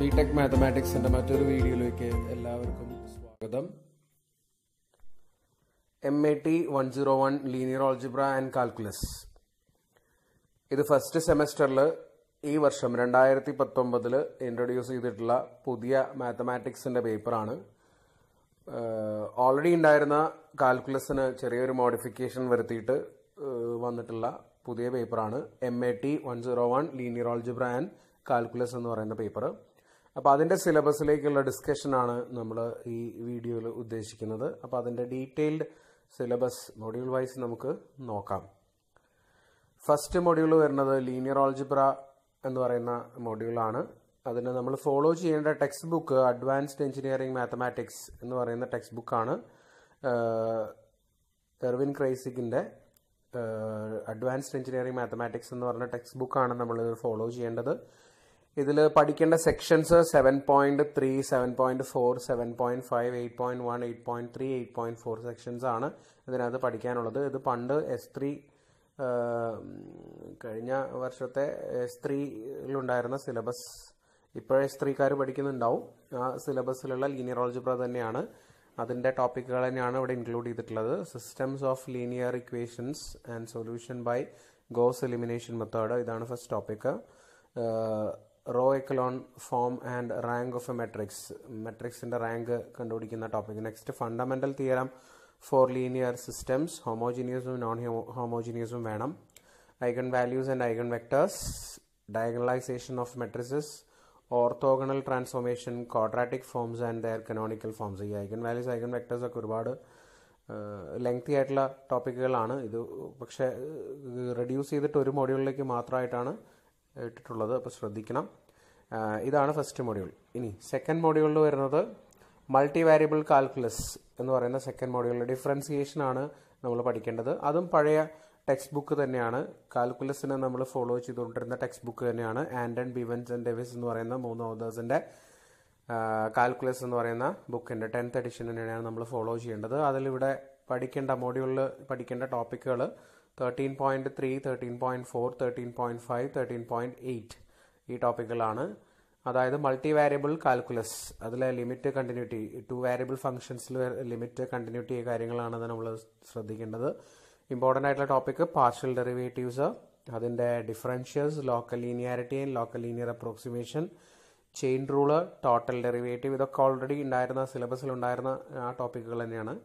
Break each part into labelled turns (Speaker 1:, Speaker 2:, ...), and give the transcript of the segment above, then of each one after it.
Speaker 1: B tech മാത്തമാറ്റിക്സിന്റെ മറ്റൊരു വീഡിയോയിലേക്ക് എല്ലാവർക്കും സ്വാഗതം M A T one zero one linear algebra and calculus ഇത് ഫസ്റ്റ് സെമസ്റ്ററിൽ ഈ വർഷം രണ്ടായിരത്തി പത്തൊമ്പതിൽ ഇൻട്രൊഡ്യൂസ് ചെയ്തിട്ടുള്ള പുതിയ മാത്തമാറ്റിക്സിന്റെ പേപ്പറാണ് ഓൾറെഡി ഉണ്ടായിരുന്ന കാൽക്കുലസിന് ചെറിയൊരു മോഡിഫിക്കേഷൻ വരുത്തിയിട്ട് ഏഹ് വന്നിട്ടുള്ള പുതിയ പേപ്പറാണ് M A T one zero one linear algebra and calculus എന്ന് പറയുന്ന പേപ്പർ അപ്പോൾ അതിൻ്റെ സിലബസിലേക്കുള്ള ഡിസ്കഷനാണ് നമ്മൾ ഈ വീഡിയോയിൽ ഉദ്ദേശിക്കുന്നത് അപ്പോൾ അതിൻ്റെ ഡീറ്റെയിൽഡ് സിലബസ് മൊഡ്യൂൾ വൈസ് നമുക്ക് നോക്കാം ഫസ്റ്റ് മൊഡ്യൂൾ വരുന്നത് ലീനിയർ ഓൾജിബ്ര എന്ന് പറയുന്ന മൊഡ്യൂളാണ് അതിന് നമ്മൾ ഫോളോ ചെയ്യേണ്ട textbook advanced engineering mathematics എന്ന് പറയുന്ന ടെക്സ്റ്റ് ബുക്കാണ് എർവിൻ ക്രൈസിക്കിൻ്റെ അഡ്വാൻസ്ഡ് എഞ്ചിനീയറിംഗ് മാത്തമാറ്റിക്സ് എന്ന് പറഞ്ഞ ടെക്സ്റ്റ് ബുക്കാണ് നമ്മൾ ഫോളോ ചെയ്യേണ്ടത് ഇതിൽ പഠിക്കേണ്ട sections seven point three seven point four seven point five eight point one eight point three eight point four sections ആണ് ഇതിനകത്ത് പഠിക്കാനുള്ളത് ഇത് പണ്ട് എസ് ത്രീ കഴിഞ്ഞ വർഷത്തെ എസ് ത്രീയിലുണ്ടായിരുന്ന സിലബസ് ഇപ്പോഴേ എസ് ത്രീക്കാർ പഠിക്കുന്നുണ്ടാവും ആ സിലബസിലുള്ള ലീനിയർ ഓൾജിബ്ര തന്നെയാണ് അതിൻ്റെ ടോപ്പിക്കുകൾ തന്നെയാണ് ഇവിടെ ഇൻക്ലൂഡ് ചെയ്തിട്ടുള്ളത് systems of linear equations and solution by Gauss elimination method ഇതാണ് first topic row echelon form and rank of a matrix മെട്രിക്സിന്റെ റാങ്ക് കണ്ടുപിടിക്കുന്ന topic next fundamental theorem for linear systems ഹോമോജീനിയസും non ഹോമോജീനിയസും വേണം eigenvalues and eigenvectors diagonalisation of matrices orthogonal transformation quadratic forms and their canonical forms ഈ eigenvalues eigenvectors ഒക്കെ ഒരുപാട് lengthy ആയിട്ടുള്ള ടോപ്പിക്കുകളാണ് ഇത് പക്ഷേ റെഡ്യൂസ് ചെയ്തിട്ട് ഒരു മൊഡ്യൂളിലേക്ക് മാത്രമായിട്ടാണ് ഇട്ടിട്ടുള്ളത് അപ്പോൾ ശ്രദ്ധിക്കണം ഇതാണ് ഫസ്റ്റ് മൊഡ്യൂൾ ഇനി സെക്കൻഡ് മൊഡ്യൂളിൽ വരുന്നത് മൾട്ടി വാരിയബിൾ കാൽക്കുലസ് എന്ന് പറയുന്ന സെക്കൻഡ് മൊഡ്യൂളിൽ ഡിഫറൻസിയേഷൻ ആണ് നമ്മൾ പഠിക്കേണ്ടത് അതും പഴയ ടെക്സ്റ്റ് ബുക്ക് തന്നെയാണ് കാൽക്കുലസിനെ നമ്മൾ ഫോളോ ചെയ്തുകൊണ്ടിരുന്ന ടെക്സ്റ്റ് ബുക്ക് തന്നെയാണ് ആൻഡൺ ബിവൻസ് ആൻഡ് ഡെവിസ് എന്ന് പറയുന്ന മൂന്ന് ഓതേഴ്സിന്റെ കാൽക്കുലസ് എന്ന് പറയുന്ന ബുക്കിന്റെ ടെൻത്ത് എഡിഷൻ തന്നെയാണ് നമ്മൾ ഫോളോ ചെയ്യേണ്ടത് അതിലിവിടെ പഠിക്കേണ്ട മൊഡ്യൂളിൽ പഠിക്കേണ്ട ടോപ്പിക്കുകൾ thirteen point three thirteen point four thirteen point five thirteen point eight ഈ ടോപ്പിക്കുകളാണ് അതായത് മൾട്ടി വാരിയബിൾ കാൽക്കുലസ് അതിലെ ലിമിറ്റ് കണ്ടിന്യൂറ്റി ടു വാരിയബിൾ ഫംഗ്ഷൻസിൽ ലിമിറ്റ് കണ്ടിന്യൂറ്റി കാര്യങ്ങളാണ് നമ്മൾ ശ്രദ്ധിക്കേണ്ടത് ഇമ്പോർട്ടൻ്റ് ആയിട്ടുള്ള ടോപ്പിക് പാർഷ്യൽ ഡെറിവേറ്റീവ്സ് അതിൻ്റെ differentials local linearity and local linear approximation chain rule total derivative ഇതൊക്കെ ഓൾറെഡി ഉണ്ടായിരുന്ന സിലബസിൽ ഉണ്ടായിരുന്ന ആ ടോപ്പിക്കുകൾ തന്നെയാണ്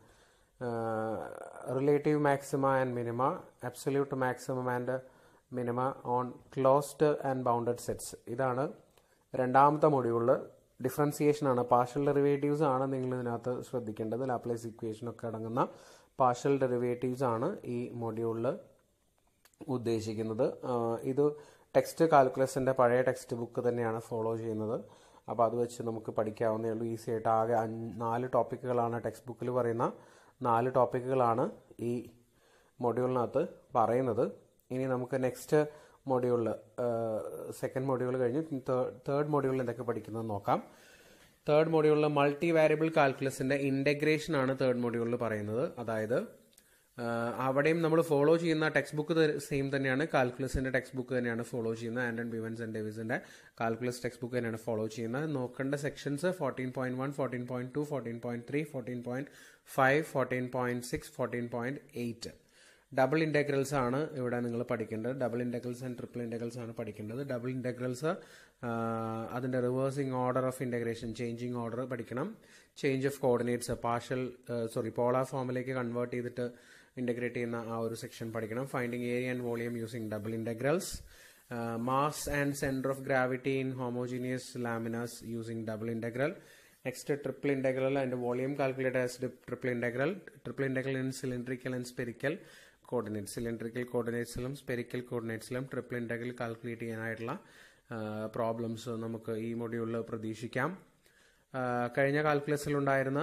Speaker 1: relative maxima and minima absolute maximum and minima on closed and bounded sets ഇതാണ് രണ്ടാമത്തെ മൊഡ്യൂളിൽ ഡിഫറൻസിയേഷൻ ആണ് പാർഷ്യൽ ഡെറിവേറ്റീവ്സ് ആണ് നിങ്ങൾ ഇതിനകത്ത് ശ്രദ്ധിക്കേണ്ടത് ലാപ്ലേസ് ഇക്വേഷൻ ഒക്കെ അടങ്ങുന്ന പാർഷ്യൽ ഡെറിവേറ്റീവ്സ് ആണ് ഈ മൊഡ്യൂളിൽ ഉദ്ദേശിക്കുന്നത് ഇത് ടെക്സ്റ്റ് കാൽക്കുലസിന്റെ പഴയ ടെക്സ്റ്റ് ബുക്ക് തന്നെയാണ് ഫോളോ ചെയ്യുന്നത് അപ്പോൾ അത് വെച്ച് നമുക്ക് പഠിക്കാവുന്നേ ഉള്ളൂ ഈസി ആയിട്ട് ആകെ നാല് ടോപ്പിക്കുകളാണ് ടെക്സ്റ്റ് ബുക്കിൽ പറയുന്ന നാല് ടോപ്പിക്കുകളാണ് ഈ മൊഡ്യൂളിനകത്ത് പറയുന്നത് ഇനി നമുക്ക് നെക്സ്റ്റ് മൊഡ്യൂളിൽ സെക്കൻഡ് മൊഡ്യൂൾ കഴിഞ്ഞ് തേർഡ് മൊഡ്യൂളിൽ എന്തൊക്കെ പഠിക്കുന്നത് നോക്കാം തേർഡ് മൊഡ്യൂളിൽ മൾട്ടി വാരിയബിൾ കാൽക്കുലസിന്റെ ഇന്റഗ്രേഷൻ ആണ് തേർഡ് മൊഡ്യൂളിൽ പറയുന്നത് അതായത് അവിടെയും നമ്മൾ ഫോളോ ചെയ്യുന്ന ടെക്സ്റ്റ് ബുക്ക് സെയിം തന്നെയാണ് കാൽക്കുലസിന്റെ ടെക്സ്റ്റ് ബുക്ക് തന്നെയാണ് ഫോളോ ചെയ്യുന്നത് ആൻഡ് ബിവൻസ് ആൻഡ് ഡേവിസിന്റെ കാൽക്കുലസ് ടെക്സ്റ്റ് ബുക്ക് തന്നെയാണ് ഫോളോ ചെയ്യുന്നത് നോക്കേണ്ട sections fourteen point one fourteen point two fourteen point three fourteen point five fourteen point six fourteen point eight double integrals ആണ് ഇവിടെ നിങ്ങൾ പഠിക്കേണ്ടത് double integrals and triple integrals ആണ് പഠിക്കേണ്ടത് ഡബിൾ ഇൻറ്റഗ്രൽസ് അതിന്റെ reversing order of integration changing order പഠിക്കണം change of coordinates partial sorry polar ഫോമിലേക്ക് convert ചെയ്തിട്ട് ഇൻറ്റഗ്രേറ്റ് ചെയ്യുന്ന ആ ഒരു സെക്ഷൻ പഠിക്കണം finding area and volume using double integrals mass and centre of gravity in homogeneous laminas using double integral next triple integral and volume calculator as triple integral triple integral in cylindrical and spherical coordinate cylindrical കോർഡിനേറ്റ്സിലും spherical കോർഡിനേറ്റ്സിലും triple integral calculate ചെയ്യാനായിട്ടുള്ള problems നമുക്ക് ഈ മൊഡ്യൂളിൽ പ്രതീക്ഷിക്കാം കഴിഞ്ഞ കാൽക്കുലസിലുണ്ടായിരുന്ന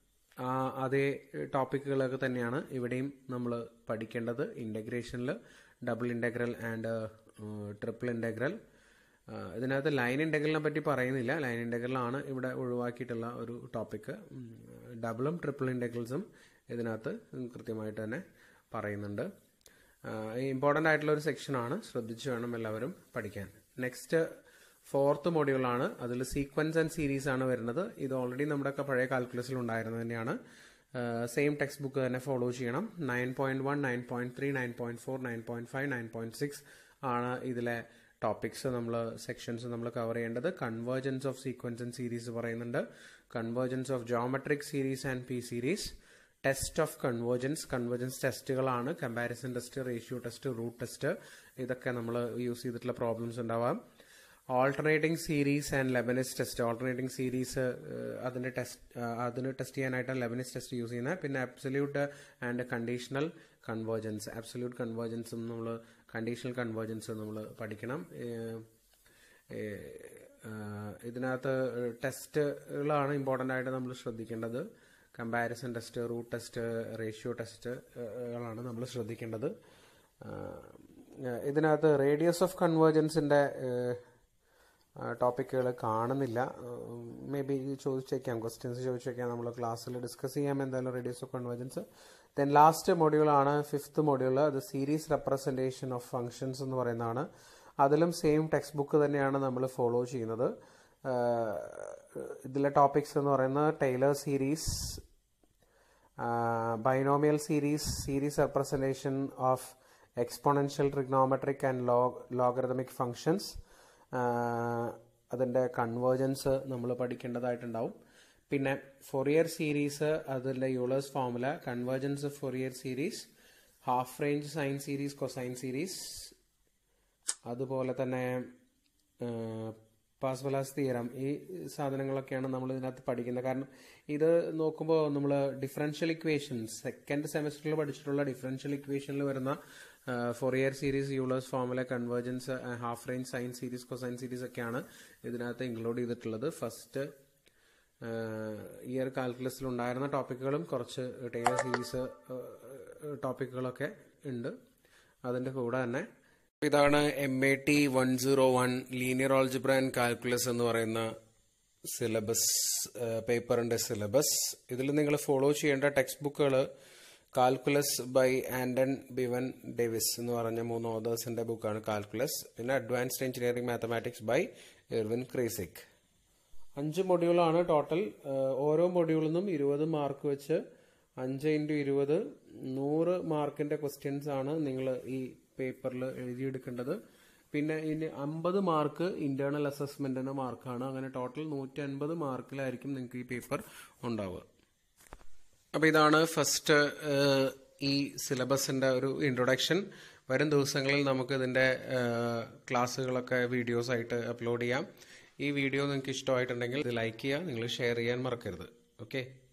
Speaker 1: അതേ ടോപ്പിക്കുകളൊക്കെ തന്നെയാണ് ഇവിടെയും നമ്മൾ പഠിക്കേണ്ടത് ഇൻ്റഗ്രേഷനിൽ double integral and triple integral ഇതിനകത്ത് ലൈൻ ഇൻ്റഗ്രലിനെ പറ്റി പറയുന്നില്ല ലൈൻ ഇൻ്റഗ്രലാണ് ഇവിടെ ഒഴിവാക്കിയിട്ടുള്ള ഒരു ടോപ്പിക്ക് ഡബിളും ട്രിപ്പിൾ ഇൻ്റഗ്രൽസും ഇതിനകത്ത് കൃത്യമായിട്ട് തന്നെ പറയുന്നുണ്ട് ഇമ്പോർട്ടൻ്റ് ആയിട്ടുള്ള ഒരു സെക്ഷനാണ് ശ്രദ്ധിച്ചു വേണം എല്ലാവരും പഠിക്കാൻ നെക്സ്റ്റ് ഫോർത്ത് മൊഡ്യൂളാണ് അതിൽ സീക്വൻസ് ആൻഡ് സീരീസ് ആണ് വരുന്നത് ഇത് ഓൾറെഡി നമ്മുടെ ഒക്കെ പഴയ കാൽക്കുലസിൽ ഉണ്ടായിരുന്നത് തന്നെയാണ് സെയിം ടെക്സ്റ്റ് ബുക്ക് തന്നെ ഫോളോ ചെയ്യണം nine point one nine point three nine point four nine point five nine point six ആണ് ഇതിലെ ടോപ്പിക്സ് നമ്മൾ സെക്ഷൻസ് നമ്മൾ കവർ ചെയ്യേണ്ടത് convergence of sequence and series പറയുന്നുണ്ട് convergence of geometric series and p series test of convergence convergence ടെസ്റ്റുകളാണ് comparison test ratio test root test ഇതൊക്കെ നമ്മൾ use ചെയ്തിട്ടുള്ള പ്രോബ്ലംസ് ഉണ്ടാവാം alternating series and Leibniz test alternating series അതിന്റെ test അതിന് test ചെയ്യാനായിട്ടാണ് Leibniz test use ചെയ്യുന്നത് പിന്നെ absolute and conditional convergence absolute കൺവേർജൻസും നമ്മൾ കണ്ടീഷണൽ കൺവേർജൻസ് നമ്മൾ പഠിക്കണം ഇതിനകത്ത് ടെസ്റ്റുകളാണ് ഇമ്പോർട്ടൻ്റ് ആയിട്ട് നമ്മൾ ശ്രദ്ധിക്കേണ്ടത് comparison test root test ratio ടെസ്റ്റുകളാണ് നമ്മൾ ശ്രദ്ധിക്കേണ്ടത് ഇതിനകത്ത് റേഡിയസ് ഓഫ് കൺവേർജൻസിന്റെ ടോപ്പിക്കുകൾ കാണുന്നില്ല മേ ബി ചോദിച്ചേക്കാം ക്വസ്റ്റ്യൻസ് ചോദിച്ചേക്കാം നമ്മൾ ക്ലാസ്സിൽ ഡിസ്കസ് ചെയ്യാം എന്തായാലും radius of convergence then last മൊഡ്യൂളാണ് ഫിഫ്ത്ത് മൊഡ്യൂൾ അത് സീരീസ് റെപ്രസെൻറ്റേഷൻ ഓഫ് ഫങ്ഷൻസ് എന്ന് പറയുന്നതാണ് അതിലും സെയിം ടെക്സ്റ്റ് ബുക്ക് തന്നെയാണ് നമ്മൾ ഫോളോ ചെയ്യുന്നത് ഇതിലെ ടോപ്പിക്സ് എന്ന് പറയുന്നത് Taylor series binomial series series representation of exponential trigonometric and log logarithmic functions അതിൻ്റെ കൺവേർജൻസ് നമ്മൾ പഠിക്കേണ്ടതായിട്ടുണ്ടാവും പിന്നെ ഫൊറിയർ സീരീസ് അതിൻ്റെ Euler's formula convergence Fourier series half range sine series cosine series അതുപോലെ തന്നെ പാസ്വലാസ് തീരം ഈ സാധനങ്ങളൊക്കെയാണ് നമ്മൾ ഇതിനകത്ത് പഠിക്കുന്നത് കാരണം ഇത് നോക്കുമ്പോൾ നമ്മൾ ഡിഫറൻഷ്യൽ ഇക്വേഷൻസ് സെക്കൻഡ് സെമസ്റ്ററിൽ പഠിച്ചിട്ടുള്ള ഡിഫറൻഷ്യൽ ഇക്വേഷനിൽ വരുന്ന Fourier series Euler's formula convergence half range sine series cosine series ഒക്കെയാണ് ഇതിനകത്ത് ഇൻക്ലൂഡ് ചെയ്തിട്ടുള്ളത് ഫസ്റ്റ് ഇയർ കാൽക്കുലസിൽ ഉണ്ടായിരുന്ന ടോപ്പിക്കുകളും കുറച്ച് ടൈലർ സീരീസ് ടോപ്പിക്കുകളൊക്കെ ഉണ്ട് അതിൻ്റെ കൂടെ തന്നെ ഇതാണ് M A T one zero one linear algebra and calculus എന്ന് പറയുന്ന സിലബസ് പേപ്പറിന്റെ സിലബസ് ഇതിൽ നിങ്ങൾ ഫോളോ ചെയ്യേണ്ട ടെക്സ്റ്റ് ബുക്കുകൾ calculus by Anton Bivens Davis എന്ന് പറഞ്ഞ മൂന്ന് ഓതേഴ്സിന്റെ ബുക്കാണ് കാൽക്കുലസ് പിന്നെ advanced engineering mathematics by Erwin Kreyszig അഞ്ച് മൊഡ്യൂളാണ് ടോട്ടൽ ഓരോ മൊഡ്യൂളിൽ നിന്നും ഇരുപത് മാർക്ക് വെച്ച് അഞ്ച് ഇൻറ്റു ഇരുപത് നൂറ് മാർക്കിന്റെ ക്വസ്റ്റ്യൻസ് ആണ് നിങ്ങൾ ഈ പേപ്പറിൽ എഴുതിയെടുക്കേണ്ടത് പിന്നെ ഇനി അമ്പത് മാർക്ക് ഇന്റേണൽ അസസ്മെന്റിന് മാർക്കാണ് അങ്ങനെ ടോട്ടൽ നൂറ്റി അൻപത് മാർക്കിലായിരിക്കും നിങ്ങൾക്ക് ഈ പേപ്പർ ഉണ്ടാവുക അപ്പൊ ഇതാണ് ഫസ്റ്റ് ഈ സിലബസിന്റെ ഒരു ഇൻട്രൊഡക്ഷൻ വരും ദിവസങ്ങളിൽ നമുക്ക് ഇതിന്റെ ക്ലാസ്സുകളൊക്കെ വീഡിയോസ് ആയിട്ട് അപ്ലോഡ് ചെയ്യാം ഈ വീഡിയോ നിങ്ങൾക്ക് ഇഷ്ടമായിട്ടുണ്ടെങ്കിൽ ഇത് ലൈക്ക് ചെയ്യുക നിങ്ങൾ ഷെയർ ചെയ്യാൻ മറക്കരുത് ഓക്കെ